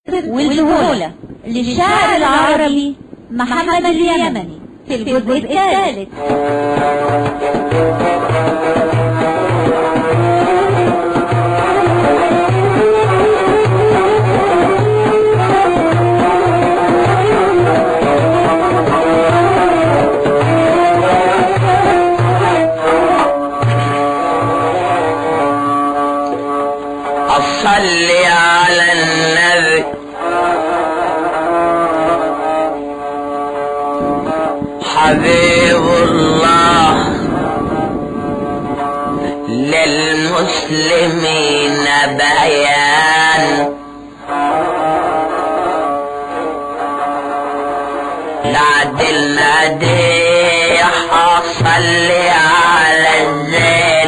والجهولة للشاعر العربي محمد اليمني في الجزء الثالث صل على النبي حبيب الله للمسلمين بيان بعد المديح صل على الزين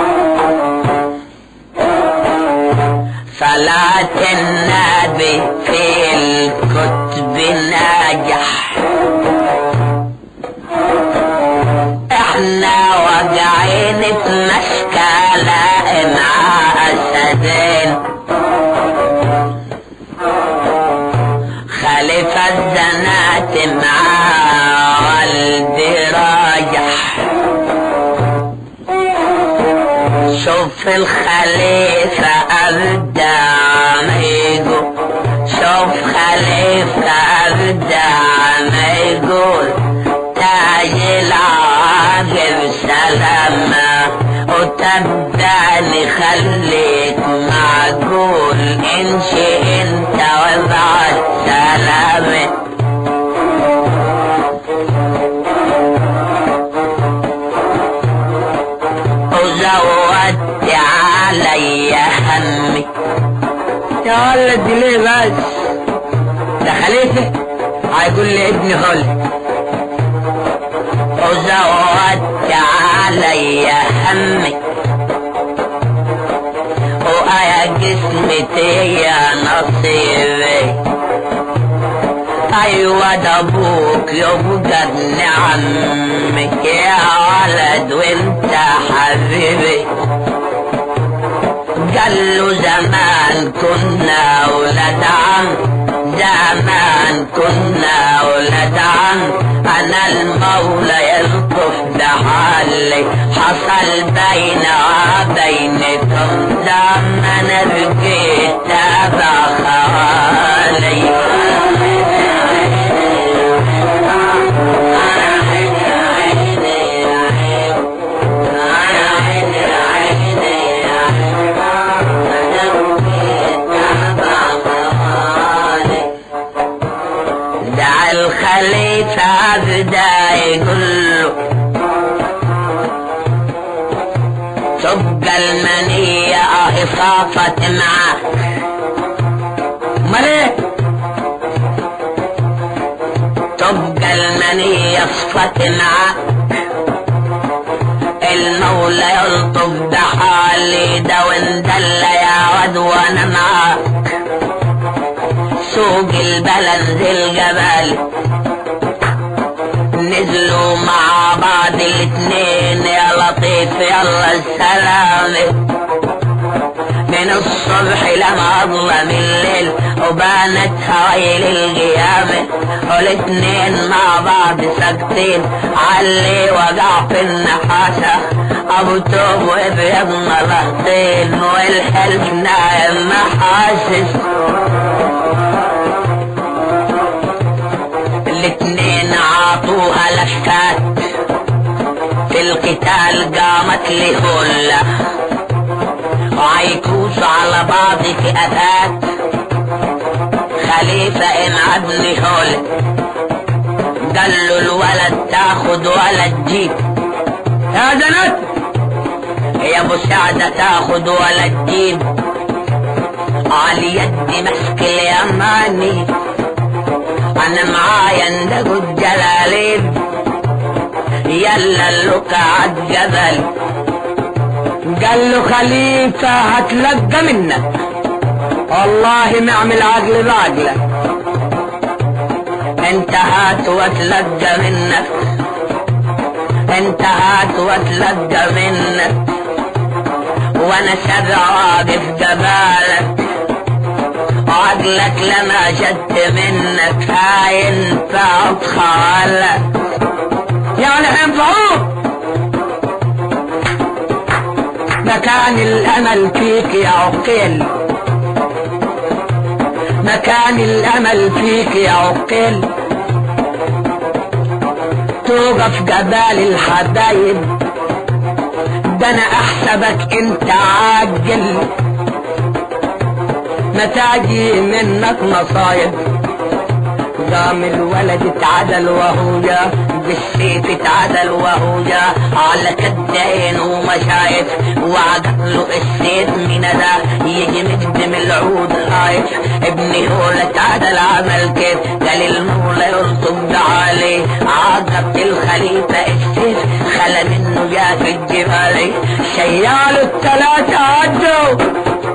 صلاة النبي في الكتب ناجح احنا واقعين في مشكلة مع اسدين خليفة الزنات مع والدي راجح شوف الخليفة أبدع ما يقول شوف خليفة أبدع ما يقول تاج العاقب سلامة وتبعني خليك معقول انشي انت وابعد سلامة وزودت علي همي يا ولد ليه بس ده خليفة هيقول لي ابني خلد وزودت علي همي وآيا جسمتي يا نصيبي ايوه ده ابوك يبقى ابن عمك يا ولد وانت حبيبي قال له زمان كنا ولد عم زمان كنا ولد عم انا المولى يلطف بحالي حصل بين وبينكم زمن بقيت تابع خوالي دع الخليفة بدا يقول له تبقى المنية اه صافت معاك امال ايه تبقى المنية صفت معاك المولى يلطف بحالي ده وندل يا ود وانا معاك سوق البلد الجبل نزلوا مع بعض الاتنين يا لطيف يلا السلام من الصبح لما اظلم الليل وبانت هوايل القيامة والاتنين مع بعض ساكتين علي وقع في النحاسة ابو توب وابيض ملهطين والحلف نايم محاسس الاتنين عاطوها لشكات في القتال قامت لهلة وعيكوس على بعض فئات خليفة ام ابن هول قال له الولد تاخد ولا تجيب يا زنات يا ابو سعدة تاخد ولا تجيب على يدي مسك اليماني انا معايا اندقوا الجلالين يلا اللقى عالجبل قال له خليفة هتلقى منك والله ما اعمل عقل بعقلك انت هات واتلقى منك انت هات واتلقى منك وانا سبع واقف جبالك عقلك لما جد منك هينفعك خالك يعني هينفعوك مكان الامل فيك يا عقيل مكان الامل فيك يا عقيل توقف جبال الحبايب ده انا احسبك انت عاجل ما تاجي منك مصايب قام الولد اتعدل وهو جا بالسيف اتعدل وهو جا على كدين ومشايف وعقد له السيف من ده يجي مقدم العود خايف ابني هو اللي اتعدل عمل كيف قال المولى يرطب عليه عقبت الخليفة السيف خلى منه جا في الجبال شيال الثلاثة عدوا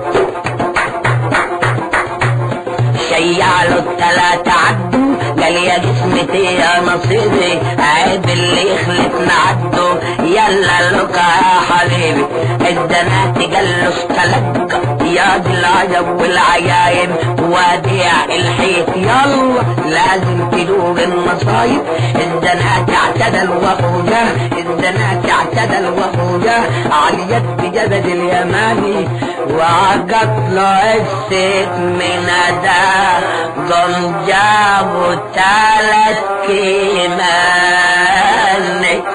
شيعلوا التلاتة عدوا قال يا جسمتي يا نصيبي عيب اللي يخلفنا عدوا يلا لك يا حبيبي الدنات قال له استلق يا دي العجب والعجايب وديع الحيط يلا لازم تدوق المصايب الدنات اعتدل وخوجه الدنات اعتدل وخوجه على يد جبل اليماني وعقد له السيف من ده قم جابوا تلات كيمان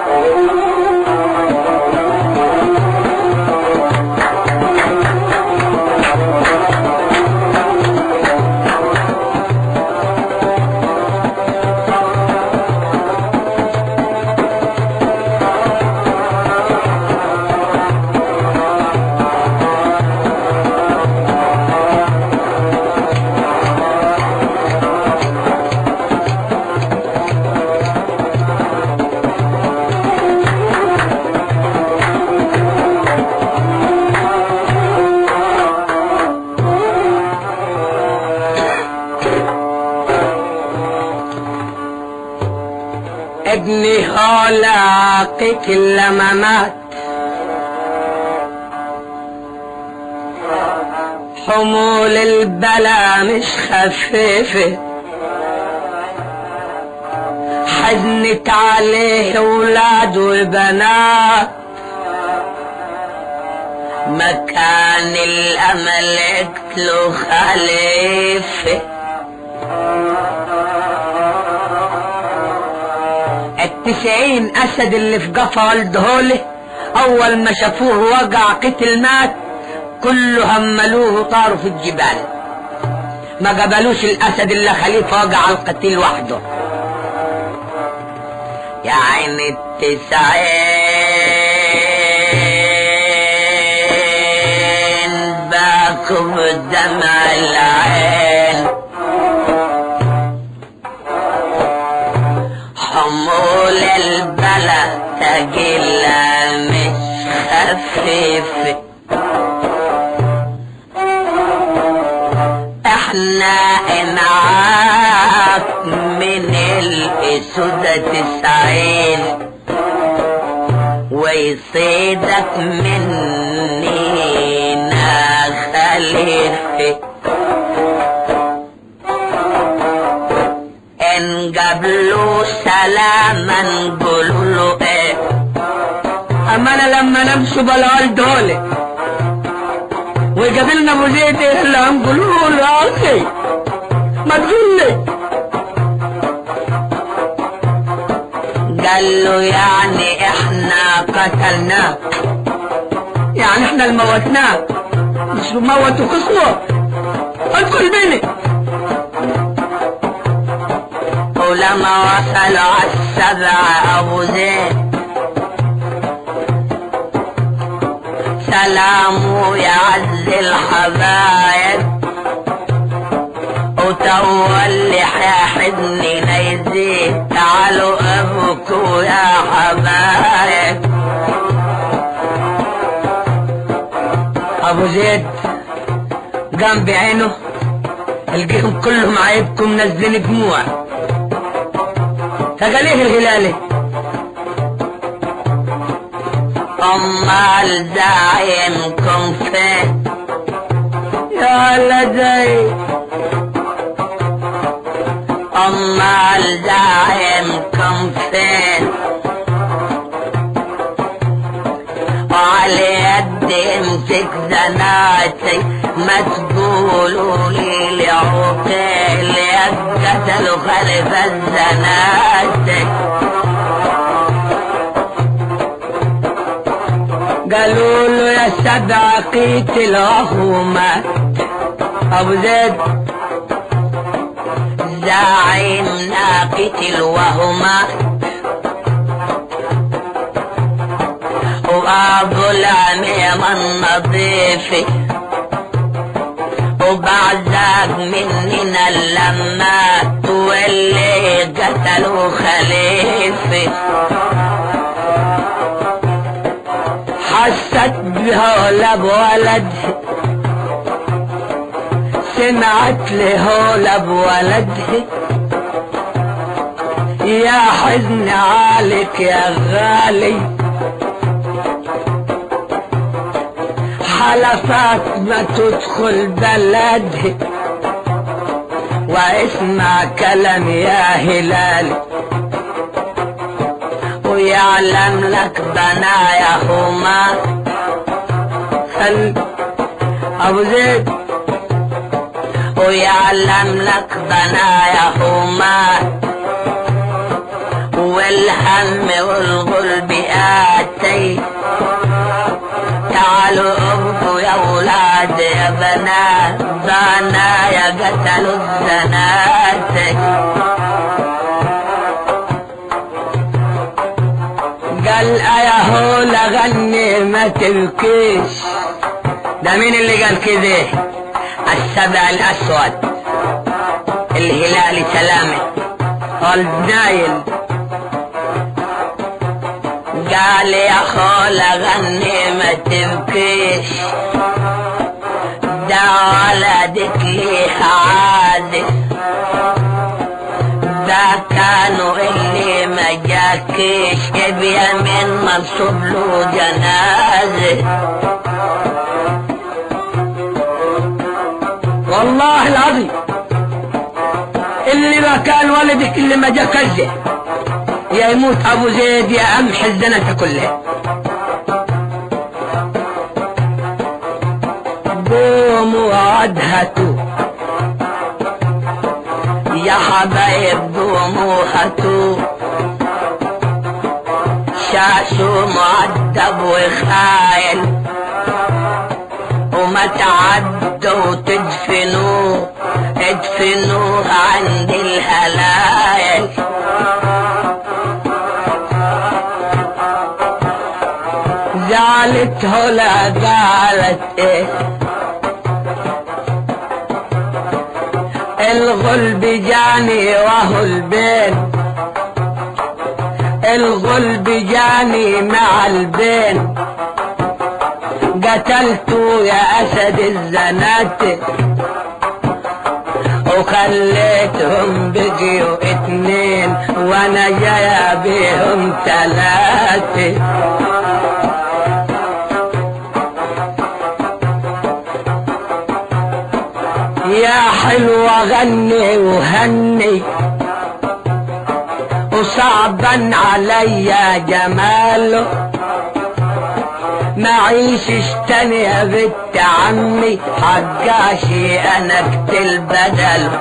ابني خلاقك لما مات حمول البلا مش خفيفة حزنت عليه ولاد وبنات مكان الأمل اقتلوا خليفه التسعين اسد اللي في قفا والدهولة اول ما شافوه وقع قتل مات كله هملوه طاروا في الجبال ما قبلوش الاسد اللي خليفه وقع القتيل وحده يا عين التسعين باكم دمع العين حمول البلا تقيلة مش خفيفة احنا انعاق من الاسودة تسعين ويصيدك منينا خليفه ان قبلوا سلاما نقولوا له ايه اما انا لما نمشي بالعال دولة وقابلنا ابو زيد ايه اللي هنقولوا له يا اخي ما تقول لي قال له يعني احنا قتلناه يعني احنا اللي موتناه مش موتوا خصوه ادخل بيني ولما وصلوا على السبع ابو زيد سلامه يعز الحبايب وتولي حاحدني نيزيد تعالوا ابكوا يا حبايب ابو زيد قام بعينه القيهم كلهم عيبكم منزلين دموع فقال ايه الهلالي امال زعيمكم فين يا لدي أما الزعيمكم فين وعلى يدي امسك زناتي ما تقولوا لي لعقيل يقتلوا خلف الزناتي قالوا له يا سبع قيتل وهو مات ابو زيد زعيمنا قتل وهو مات وابو العميم النظيف وبعزاك مننا اللمات واللي قتلوا خليفه حست بهولا بولد سمعت لهولا بولده يا حزن عليك يا غالي حلفات ما تدخل بلده واسمع كلام يا هلال ويعلم لك بناياهما خل ابو زيد ويعلم لك بناياهما والهم والغلب آتي تعالوا ابقوا يا اولاد يا بنات بنايا قتلوا الزنات قال يا هولا غني ما تبكيش ده مين اللي قال كده السبع الاسود الهلال سلامه قال نايل قال يا خولا غني ما تبكيش ده ولدك ليه عازف ده كانوا اللي ما جاكيش بيمين منصوب له جنازة والله العظيم اللي ما كان ولدك اللي ما جاك كذا يا يموت ابو زيد يا امح الزنة كلها قوموا وعدهتوا يا حبايب قوموا هاتوا شاشوا مؤدب وخايل وما تعدوا تدفنوه ادفنوه عند الهلايل زعلت هلا قالت ايه الغلب جاني وهو البين الغلب جاني مع البين قتلته يا اسد الزنات وخليتهم بقيوا اتنين وانا جاية بيهم تلاتة يا حلوة غني وهني وصعبا عليا جماله معيشش تاني يا بنت عمي حقاشي انا اقتل بدله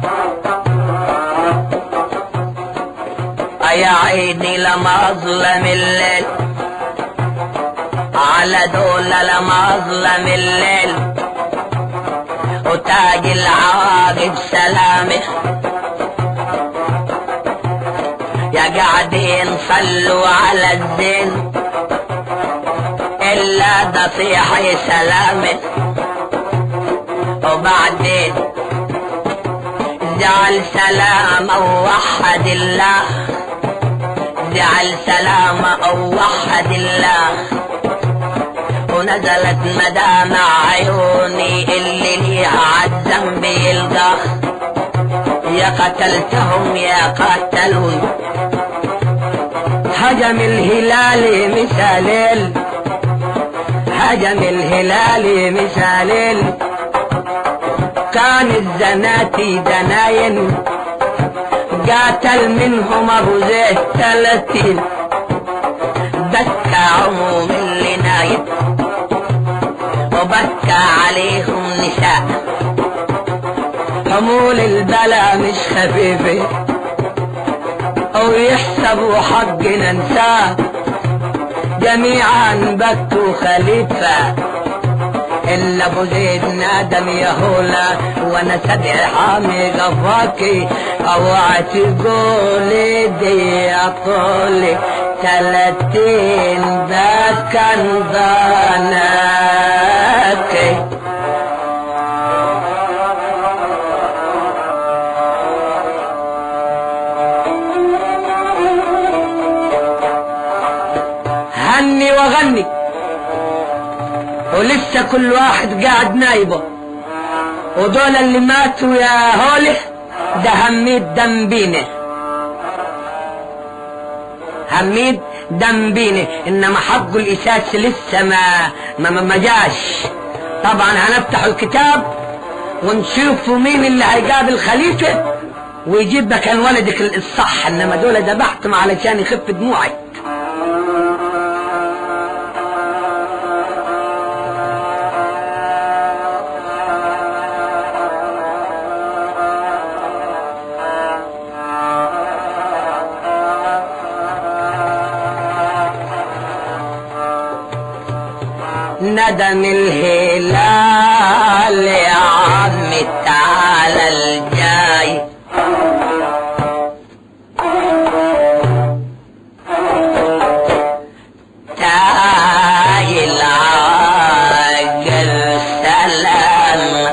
يا عيني لما اظلم الليل على دول لما اظلم الليل وتاج العواقب سلامه يا قاعدين صلوا على الزين الا تصيح سلامه وبعدين جعل سلام ووحد الله جعل سلام ووحد الله ونزلت مدامع عيوني اللي ليها عالذنب يلقاه يا قتلتهم يا قتلوني هجم الهلال مثالين هجم الهلال مثالين كان الزناتي دناين قاتل منهم ابو زيد ثلاثين بكى عموم اللي نايم وبكى عليهم نساء حمول البلا مش خفيفة او يحسبوا حقنا ننساه جميعا بكوا خليفة إلا أبو زيد نادم يا هولا وأنا سبع حامي غفاكي أوعى تقولي دي يا طولي تلاتين بس كان ظناكي هني وغني ولسه كل واحد قاعد نايبه ودول اللي ماتوا يا هوله ده هميد دمبينه هميد دمبينه انما حقه الاساس لسه ما ما, ما, ما جاش طبعا هنفتح الكتاب ونشوفوا مين اللي هيقابل خليفه ويجيب مكان ولدك الصح انما دول ذبحتهم علشان يخف دموعك ندم الهلال يا عم تعالى الجاي تاي العاقل سلام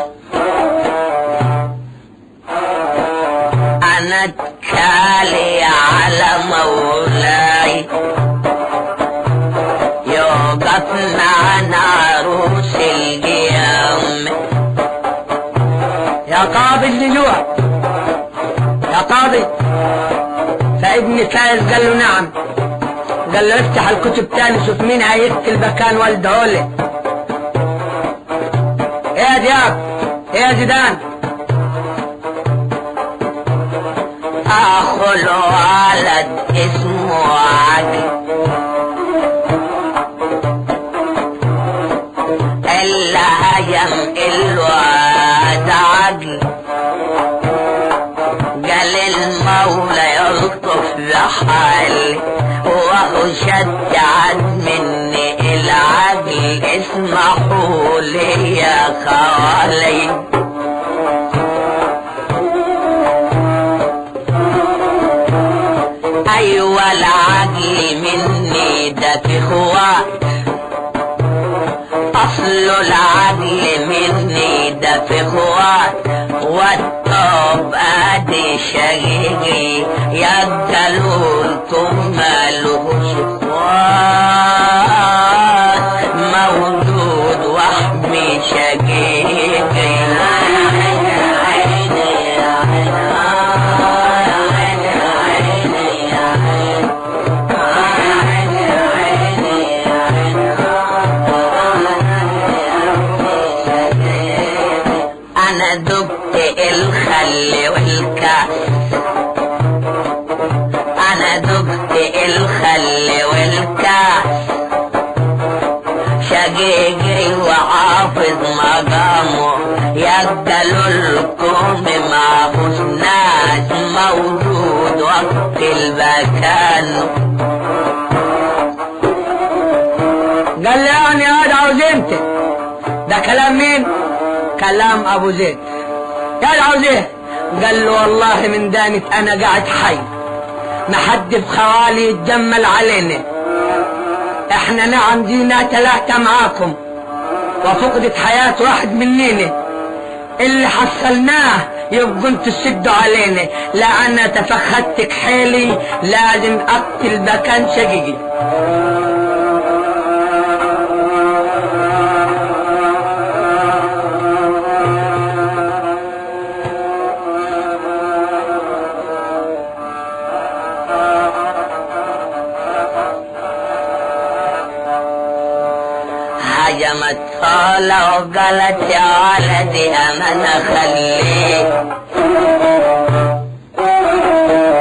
انا اتكالي على مولاي يوقف معنا عروس القيام يا قاضي اللجوع يا قاضي فابن فايز قال له نعم قال له افتح الكتب تاني شوف مين هيقتل مكان والد هولي ايه يا دياب ايه يا زيدان اخو الولد اسمه عقل الا هيم الواد عقل قال المولى يلطف بحالي وهو شد مني العقل اسمحوا لي يا خالي ايوه العقل مني ده في خوات اصل العدل مني ده في خوات والطب ادي شقيقي يقتلونكم مالوش اخوات مولود وحمي شقيقي انا دبت الخل والكاس انا دبت الخل والكاس شقيقي وحافظ مقامه يقتلوا الكوم مع ناس موجود وقت المكان قال لي يعني هذا عاوزينتك ده كلام مين كلام ابو زيد قال عاوز ايه قال له والله من دانت انا قاعد حي ما حد بخوالي يتجمل علينا احنا نعم جينا ثلاثة معاكم وفقدت حياة واحد مننا اللي حصلناه يبقوا انتوا تسدوا علينا لا انا تفخدتك حيلي لازم اقتل مكان شقيقي هجمت خالة وقالت يا ولدي أنا خليك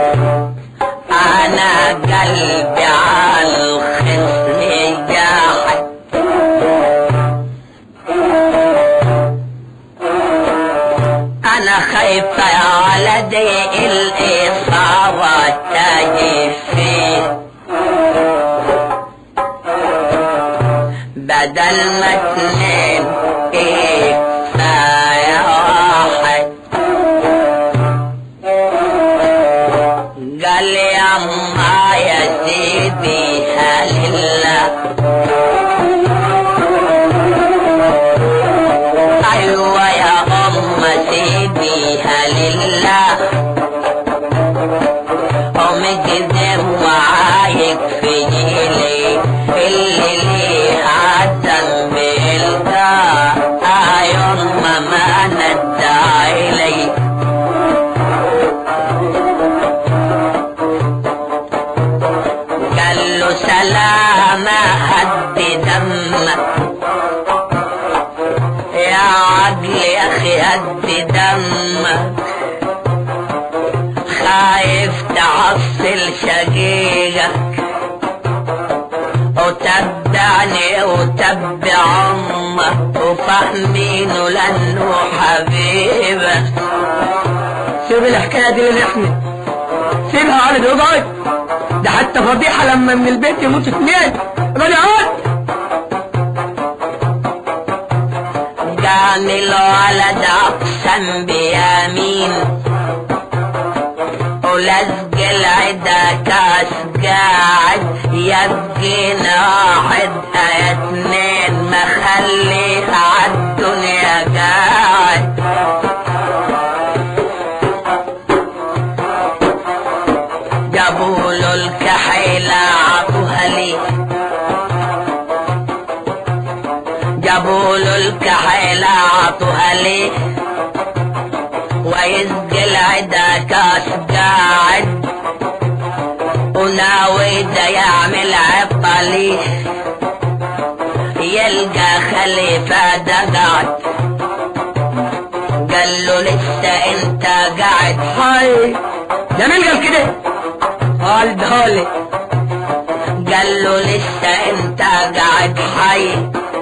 كيف يا ولدي الإصابة تجي فيه بدل ما اتنين ايه كفاية واحد قال لي يا أما يا سيدي هلله أيوة يا أم سيدي هلله أم كذب وعايق في جيلي اللي ليه عدن بالقاع أيوم ما ندى إلي قال له سلام هد دمك يا عقل يا اخي هد دمك خايف تعصل شقيقك وتبعني وتبع امك وفهمينه لانه حبيبك سيب الحكاية دي للحمد سيبها على اقعد ده حتى فضيحة لما من البيت يموت اتنين اقعد اقعد قام الولد اقسم بيمين ولزق العدا كاس قاعد يبقينا واحد اتنين مخليها عالدنيا قاعد جابوا له الكحيلة عطوها لي جابوا له الكحيلة عطوها لي ويسقي العدا كاس قاعد وناوي ده يعمل عطلي يلقى خليفة ده قاعد قال له لسه انت قاعد هاي جميل قال كده قال دهولي قال له لسه انت قاعد حي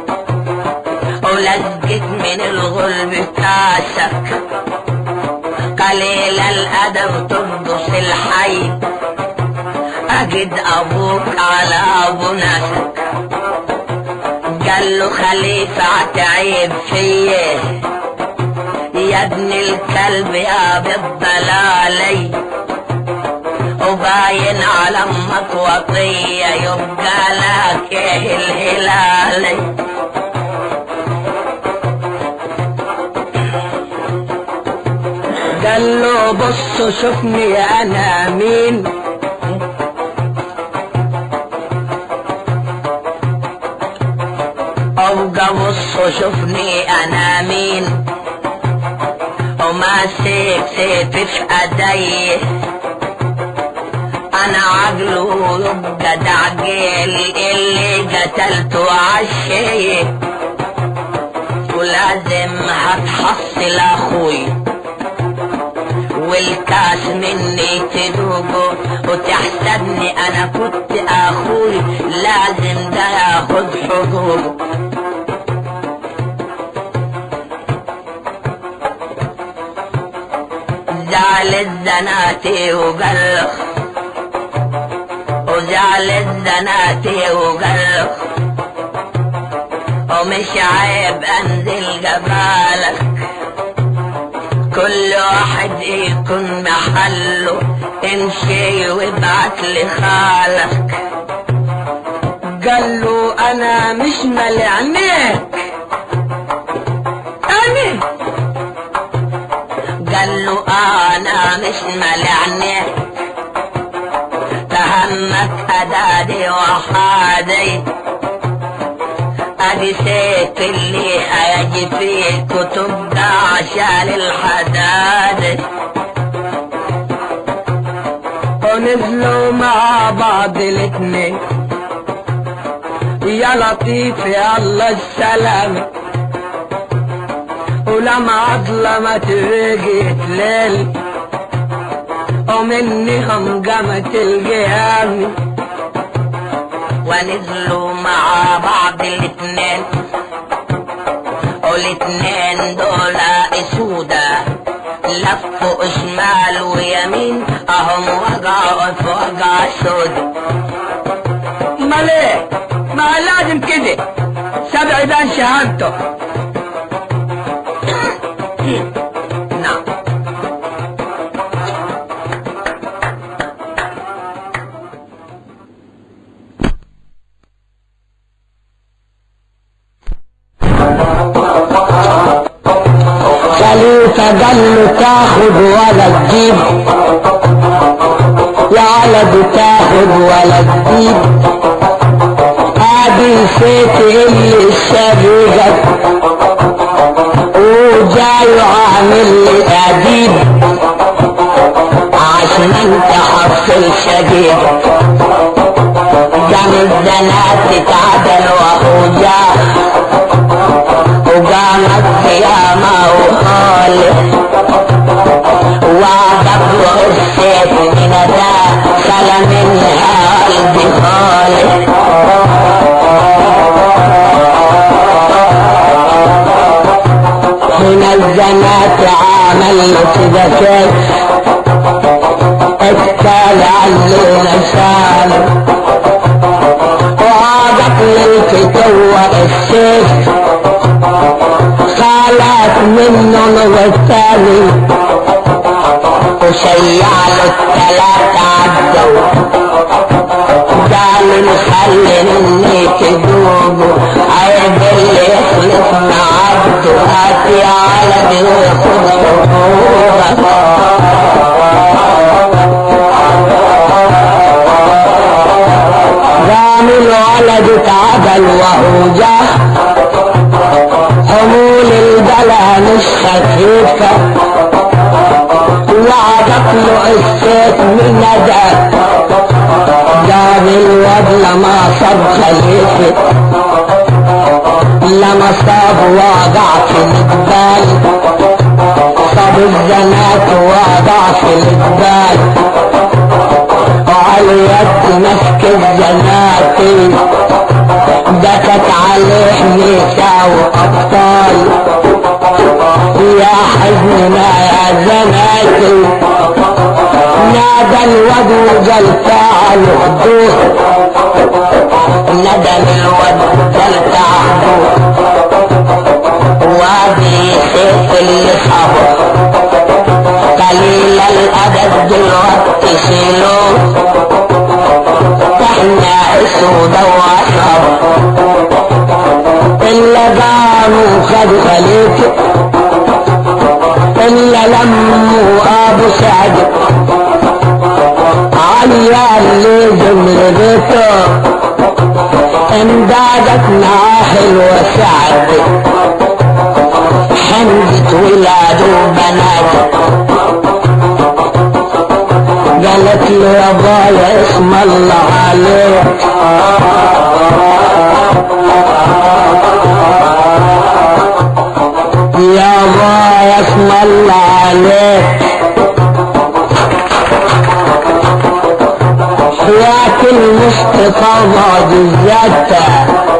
ولزقت من الغلب كاسك قليل الادب تبص الحي اجد ابوك على ابو ناسك قال له خليفة تعيب فيه يا ابن الكلب يا بالضلالي وباين على امك وطية يبقى لك ايه الهلالي قال له بص شوفني انا مين ابقى بص شوفني انا مين وماسك سيفي في ايدي انا عقله يبقى دعجيل اللي قتلته عالشي ولازم هتحصل اخوي والكاس مني تدوقه وتحسبني انا كنت اخوي لازم ده ياخد حقوقه زعل الزناتي وقلخ وزعل الزناتي وقلخ ومش عيب انزل قبالك كل واحد يكون محله امشي وابعت لخالك قال له انا مش مالي عينيك انا قال له انا مش ملعني تهمك ادادي وحادي ادي سيف اللي هيجي فيه كتب ده عشان الحداد ونزلوا مع بعض الاتنين يا لطيف يا الله السلام ولما عظلمت رجيت ليل ومني همجمت الجيام ونزلوا مع بعض الاتنين والاتنين دول اسودة لفوا شمال ويمين اهم وقعوا في وقع سود ما ليه ما لازم كده سبع يبان شهادته نعم خليفة قال له تاخد ولا تجيب يا ولد تاخد ولا تجيب ادي السيف اللي الشريقك وجاي عامل لي اديب عشان انت حصل شديد قام الزنات تتعدل وهو جاه وقامت قيامة وخالف وعدك له السيف من ذا سلم منها قلبي خالف من الزنات عمل كده كيف اتكال علينا سالم وعادك للفتوة السيف خالت منه والثاني وشيع له الثلاثة عدوا قال نخلي مني تدوبوا عيب اللي يخلصنا عبده هاتي على بيخد قام الولد اتعدل وهو جاه حمول البلا مش خفيفة وعدت له السيف من ندى جاب الواد لما صاب خليفة لما صاب وضع في الجبال صاب الزنات وضع في الجبال وعلى اليد مسك الزنات دكت عليه نساء وأبطال يا حزننا يا زناتي نادى الود وقال تعالوا خدوه ندى الود وقال تعالوا وادي سيف اللي صبر قليل الأدب دلوقتي شيلوه احنا اسود وعصب الا قاموا خدوا خليفه الا لموا ابو سعد عيال اللي جمل بيته امدادت ناحل وسعد حمدت ولاد وبنات قالت له يا بايا اسم الله عليك يا بايا اسم الله عليك حياة المصطفى معجزاته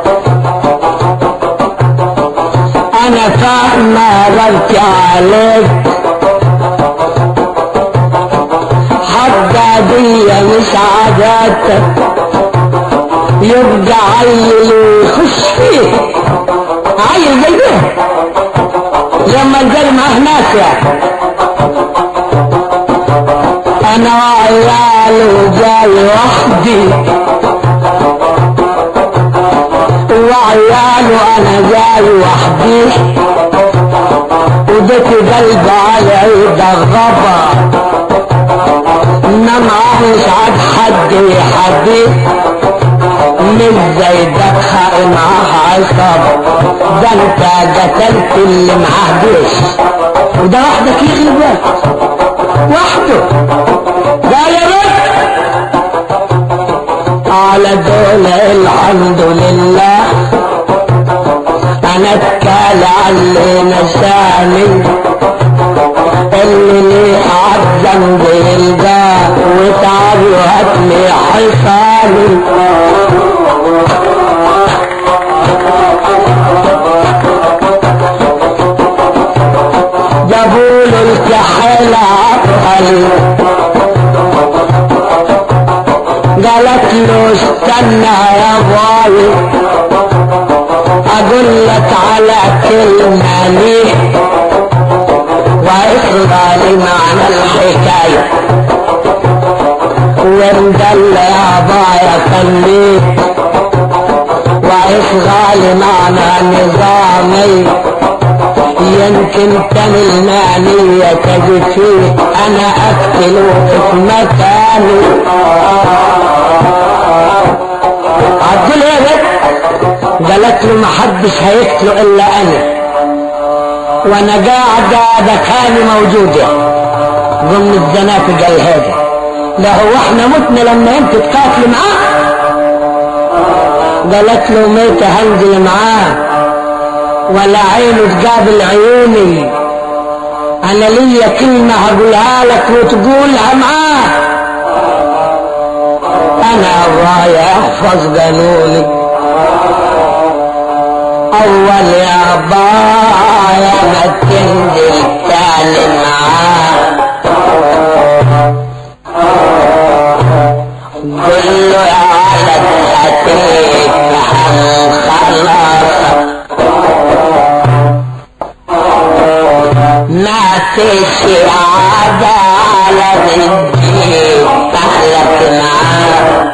انا فاهمة غلطي عليك حتى دي مش عاداتك يبقى عيل ويخش فيه عيل زي ده لما الجري معاه ناس يعني انا وعيال وجاي وحدي وعيال وانا جاي وحدي ودك قلب على عيد الغبا انما مش عاد حد يحدي مش زي دكها معاها عصابة ده انت قتلت اللي معاه جيش وده وحدك يغلب بالك وحده ده يا رب على دول الحمد لله انا اتكال علي نساني اللي ليه عالذنب يلقاه وتعب وهاتلي حصاني جابوا له الكحيل عقل قالت له استنى يا باي اقول لك على كلمة ليه واصغى لي معنى الحكاية وندل يا بايا خليك واصغى لي معنى نظامي يمكن كان المعنية تجد فيه انا اقتل في مكاني عبدال ايه بك قالت له محدش هيقتله الا انا وانا قاعدة مكاني موجودة ضمن الزنات قال هذا ده هو احنا متنا لما انت تقاتل معاه قالت له ميت هنزل معاه ولا عينه تقابل عيوني انا ليا كلمة هقولها لك وتقولها معاه انا رايح احفظ قانوني اول يا بايا ما تنزل تاني معاه قل له يا ولد هتيك هنخلص ما فيش عادة على رجلي تحلك معاه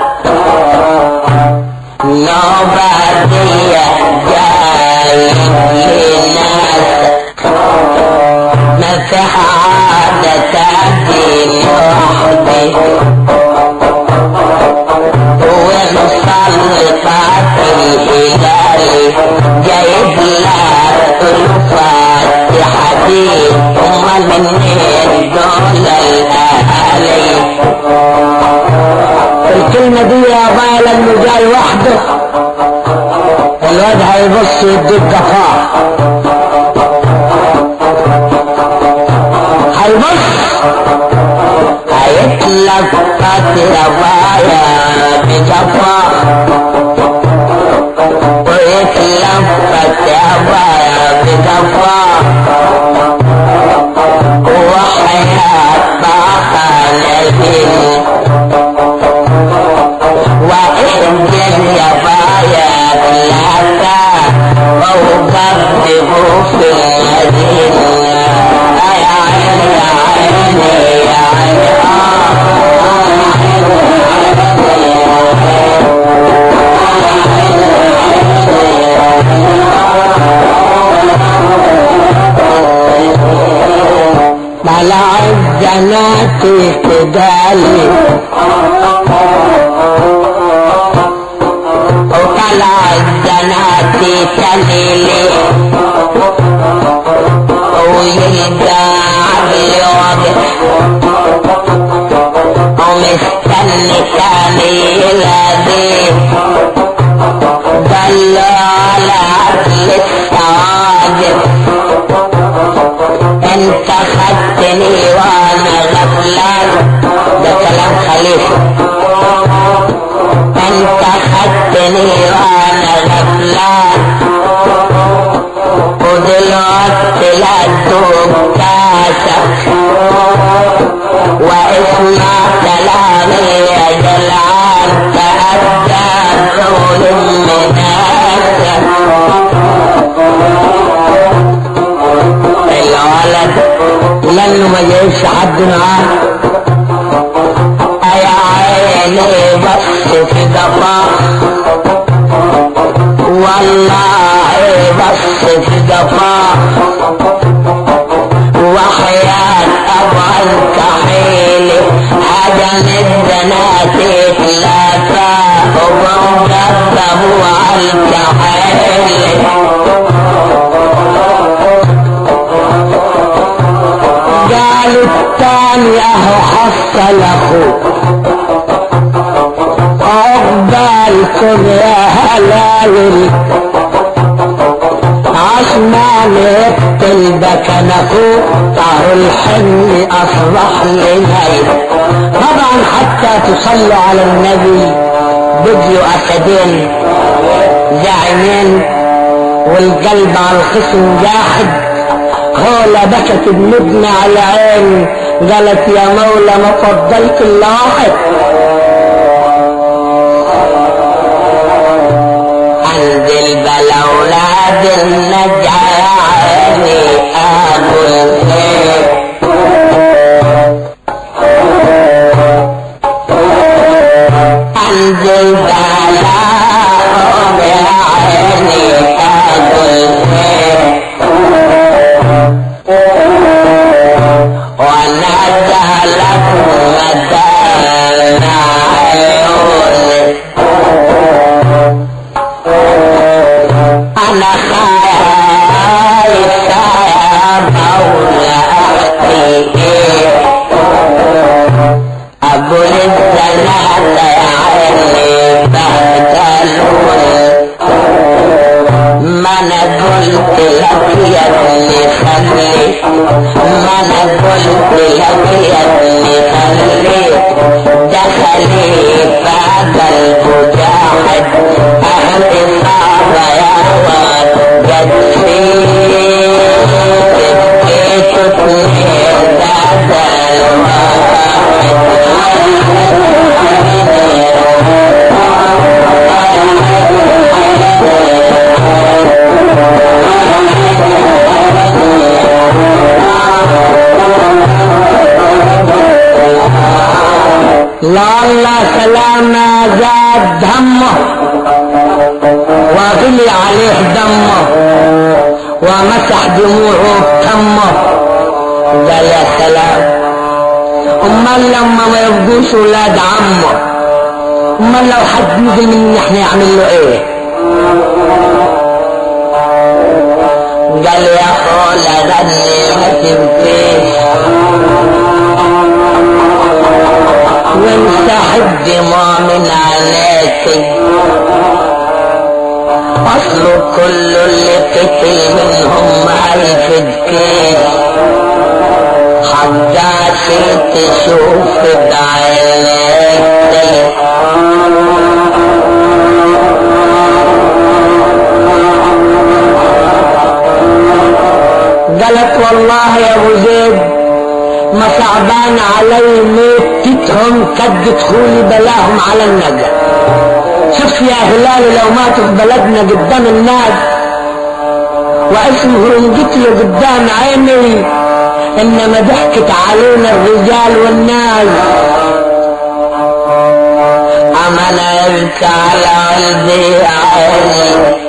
نوبة جاي لناس ما في عادة تأتي لوحدي ونصلي قاتل هلالي جايب لك الفاتحة هم منين دول الأهالي الكلمة دي يا بايا لما جاي وحده الواد هيبص يديك قفاه هيبص هيتلقط يا بايا بجفاه ويتلفت يا بايا بجفاه وحياة طاقة نبيل واحجز يا بايا ثلاثة وقربوا في المدينة يا عيني يا عيني يا عيني آه طلع الزنات تدالي وطلع الزنات تليلي ويلقى عقلي واقف ومستني تاني يلاقيه دل على عقل السواقف انت خدتني وانا غفلان ده كلام خليفه انت خدتني وانا غفلان ودلوقتي لا تدوب كاسك واسمع كلامي يا جلعان تأدى الرول مناسك الولد لانه ما جايش حد معاه يا عيني بص في قفاه والله بص في قفاه وحياة ابغى الكحيل هدم الزنات ثلاثة ومرتبه على الكحيل قال الثاني اهو حصل اخوه عقبالكم يا هلاوي عشمان يقتل بكن اخوه طهر الحمل اصبح لليل طبعا حتى تصلوا على النبي بديوا اسدين زعمين والقلب على الخصم جاحد هولا بكت بندنا على عين قالت يا مولى ما فضلت الا واحد انزل بلا اولاد النجع يا عيني اقول ايه انزل بلا يا عيني اقول ايه ونزلت مدانا عيوني انا خايف يا مولا احكي ايه اقول الزنات يا عيني بهدلوني ما انا قلت لك يا ابني خلي ما انا قلت لك يا ابني خلي دخلي بعد المجاهد اهل صعبة يا واد قد فيك بكيت اثنين بعد لعل سلامة زاد همه وغلي عليه دمه ومسح دموعه كمه قال يا سلام امال لما ما يبقوش ولاد عمه امال لو حد نزل من احنا يعمل له ايه قال يا خولا غني ما تبكيش وامسح الدموع من عليك اصل كل اللي قتل منهم ما يفدكيش حتى تشوف بعينيك قالت والله يا ابو زيد ما صعبان علي ميتتهم قد دخولي بلاهم على النجا شوف يا هلال لو ماتوا في بلدنا قدام الناس واسمه رنجتي قدام عيني انما ضحكت علينا الرجال والناس امنا يبكى على قلبي عيني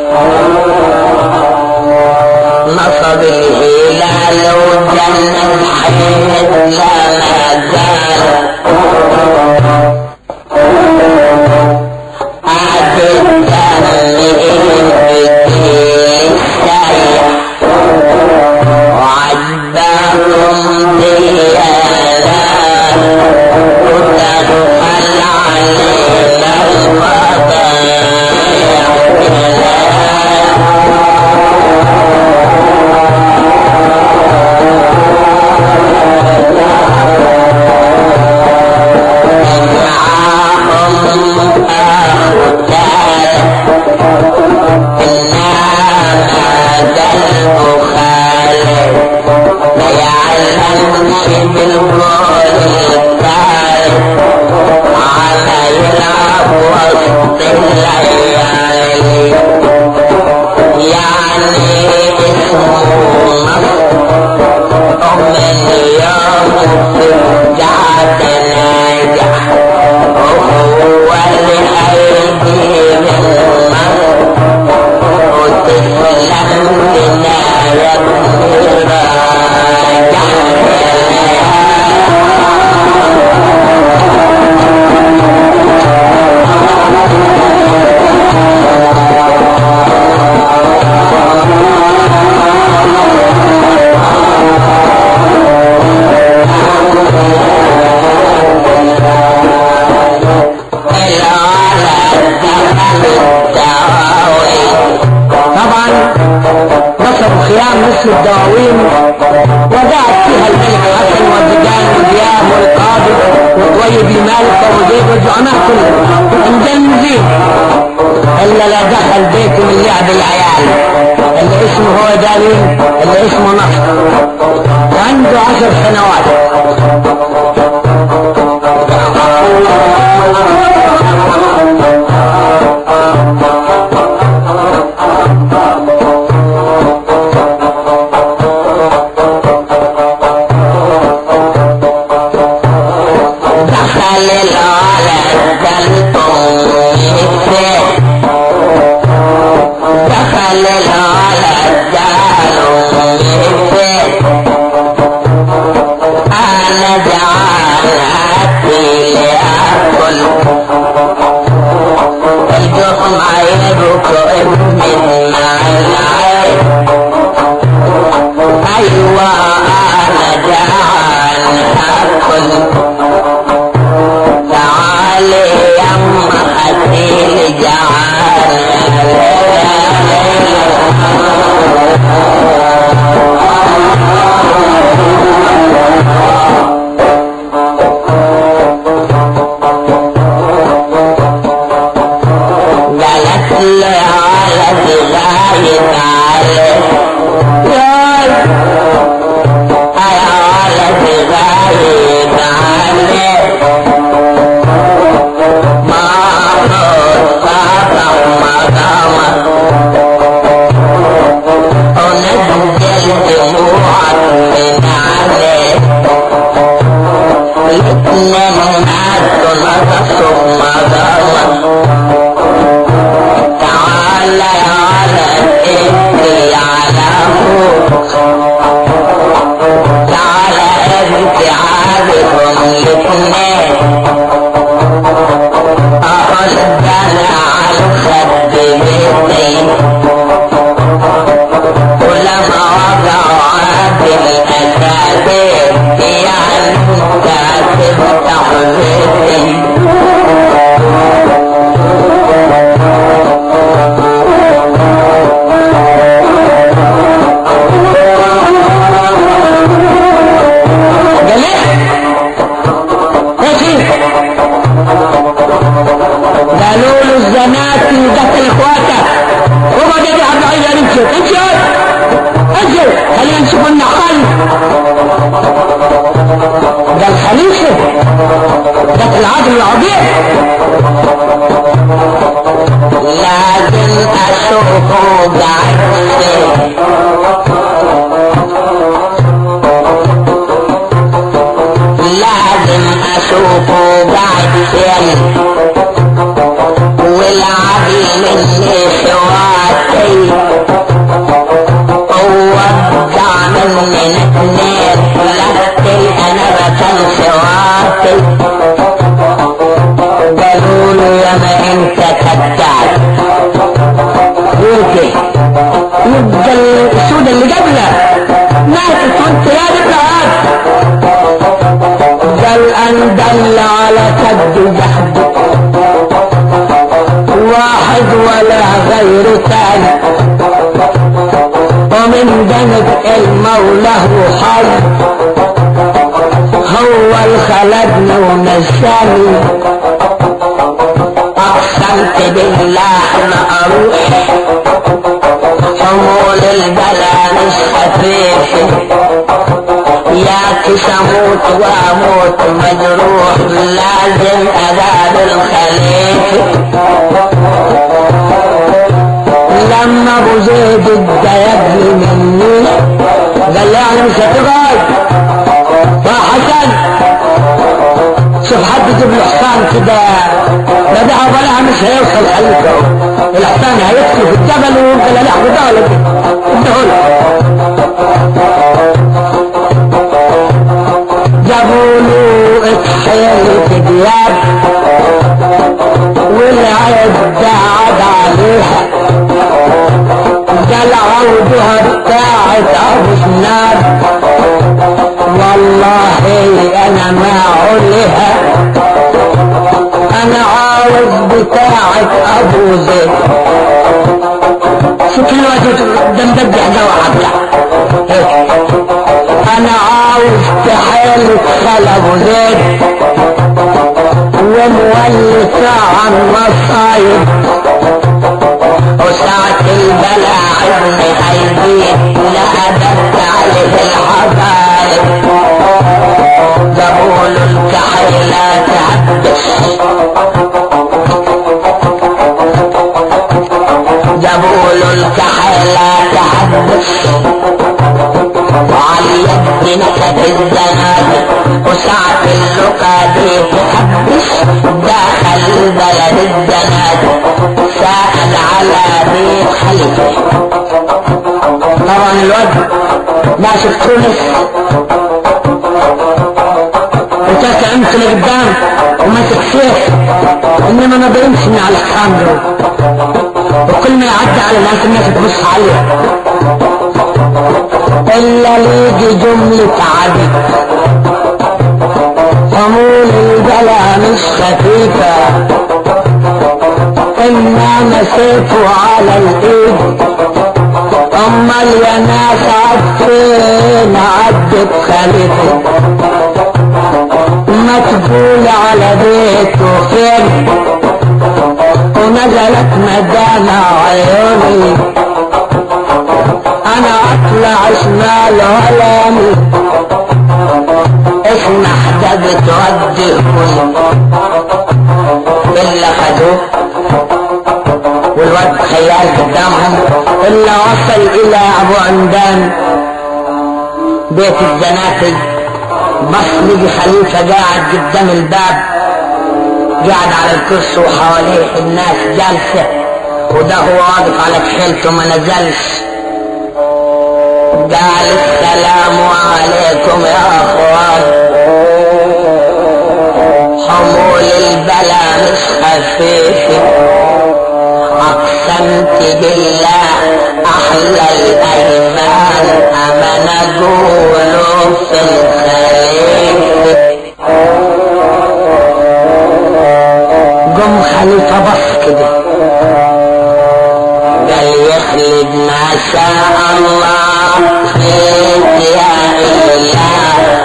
نصب الهلال وجنة الحيط لا ما زال قعد الدم بدي السيح وعجبكم ديانا وتغفل علينا معاهم أختار هذا البخاري ما يعلمش بالقول الطارق على يلعب وسط الليالي يعني اسمه مصر ومن يوم في الجعد ناجح وهو اللي هيجي من مصر وتسلم لنا يا ابن راجع طبعا نصبوا خيام مثل الدواوين وقعد فيها الملك حسن والزجان وزياد والقاضي وطويب المالك وزيد والزعماء كلهم مجنزين الا لا دخل بيتي من لعب العيال اللي اسمه هو ده مين اللي اسمه نصر عنده عشر سنوات دخل الولد الأم دخل الولد الأم أنا جعلتي لأكل الجرم يبكي من العين أيوة أنا جعل أكل تعالي يما خدي جعل قالت لي على دغاية تعالي ياي على دغاية تعالي تعالى على انتي على تعالى انتي عارفهم الاثنين أقصد على الخد بيتي ولما وضعوا عاد الأساسين يعني كاتب تحويتي جميل ماشي قالوا له الزناتي دخل اخواتك وما جدي عبد العزيز انشر انشر انشر خلينا نشوف النحل ده الخليفة ده العدل العظيم لازم اشوفه بعيني لازم اشوفه بعد سن والعبي مني خواتي وودع مني الاثنين لهتي انا بكن خواتي قالوا له يا ما انت كذاب يمكن يبقى السودة اللي قبله ماتت وانت يا ابن هذا قال ان دل على كد جحد واحد ولا غير ثاني ومن جنب المولى هو حي هو الخلدني ونساني اقسمت بالله ما اروح حمول البلا مش خفيف ياكس اموت واموت مجروح لازم اذاب الخليفه لما ابو زيد اتضايق مني قال لي يعني مش هتقعد يا حسن شوف حد يجيب له حصان كده بدعه بلاها مش هيوصل خليفه الحصان هيدخل في الجبل ويبقى لا لحظه ده ولا ده جابوا له اتحيل دياب والعيد قعد عليها قال عودها بتاعت ابو سنان والله انا ما عليها انا عاوز بتاعت ابو زيد شو كل وقت دمدج حاجه واحده انا عاوز تحيل خال ابو زيد ومولفة عن مصايب البيت نادت عليه الحبايب جابوا له الكحيلة تعبس جابوا له الكحيلة تعبس وعلى اليد نكت الزنابل وساعة اللقادي تحبس داخل بلد الزنابل سأل على بيت خليفة طبعا الواد ماسك تونس وتاكا امس لقدام وماسك سيف انما ما بيمشي من على الخامر وكل ما يعدي على الناس الناس تبص عليه الا ليجي جملة عدد حمول البلا مش خفيفة انما سيفه على الايد امال يا ناس عفين عدت خليفه مقبول على بيته فين ونزلت مدامع عيوني انا اطلع شمال علامي اسمح ده بتودي كل الا خدوه والواد خيال قدامهم الا وصل الى ابو عمدان بيت الزناتي بص لقي خليفة قاعد قدام الباب قاعد على الكرسي وحواليه الناس جالسة وده هو واقف على كحيلته ما نزلش قال السلام عليكم يا اخوان حمول البلا مش خفيف اقسمت بالله احلى الايمان امن اقول في الخليفه قم خليفه بص كده قال يخلد ما شاء الله فيك يا اله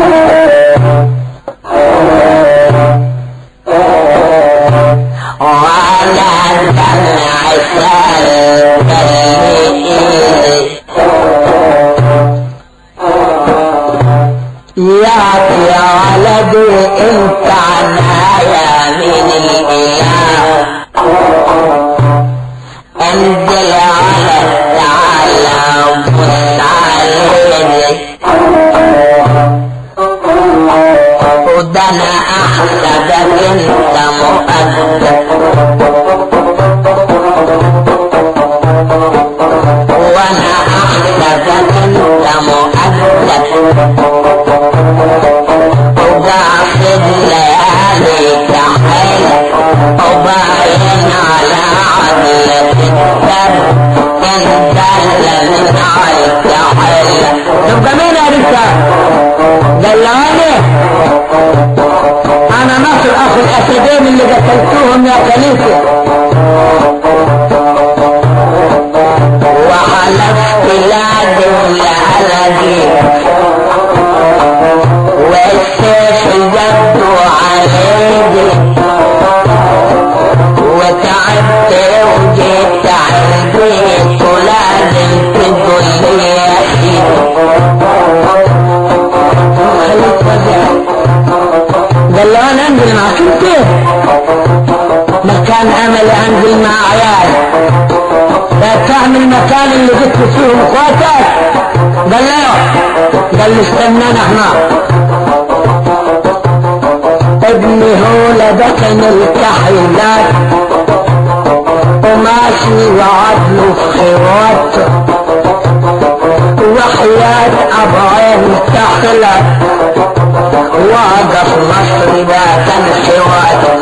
وعلى دمع ياك يا ولدي انت عنايا من الاله انزل على التعالى وبص عليني وده انا احسبك انت مؤدب وانا احسبك انت مؤدب وقاصد ليالي كحيل وباين على عدلة الدم انت اللي من الكحيل تبقى مين يا رجال دلعني انا ناصر اخو الاسدين اللي قتلتوهم يا خليفه وحلفت لعدو لعلقي والسيف جبته عليدي وتعبت وجيت عالبيت ولازم تقول لي يا سيدي قال له انا انزل معك انت مكان املي انزل مع عيالي لا تعمل مكان اللي جبت فيهم اخواتك قال له قال له استنانا هناك ابني هو لدكن الكحيلات وماشي وعدله في خواته وحياة أبعين تخلق واقف مصر كان حواته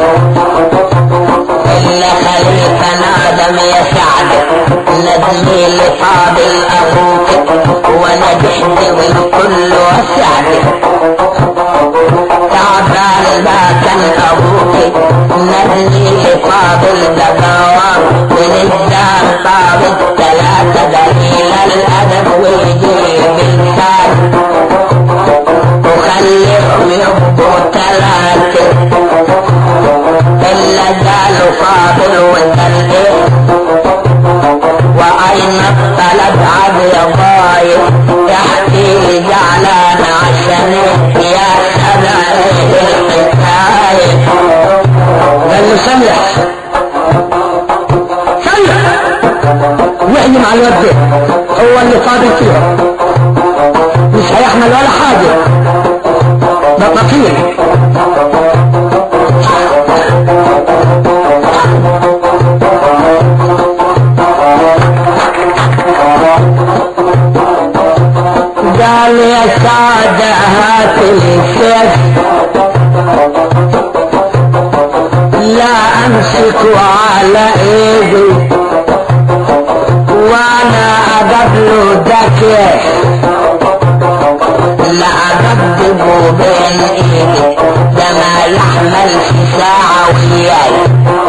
إلا خليفة نادم يا سعد ندمي لفاضل أبوك ونجحت والكل وسعد تعبان ما كان أبوك ندمي لفاضل دقاوة ونزداد طاب الثلاثة دليل الأدب ويجيب الكاد وخليهم يبقوا ثلاثة إلا قالوا فاضل وتلقيه وأين الطلب على قال يا سعادة هات الكيف لا امسك على ايدي وانا اقبله ده كيف لا اقبله بين ايدي ده ما يحمل في ساعة وياي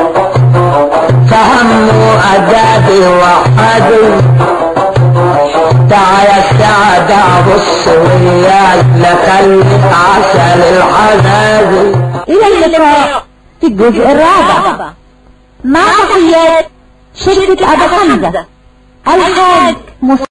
فهموا ادابي وحدي تعال يا سعادة بص وياي لخليك عسل الحزازي إلى اللقاء في الجزء الرابع مع تحيات شركة أبو حمزة الحاج مصطفى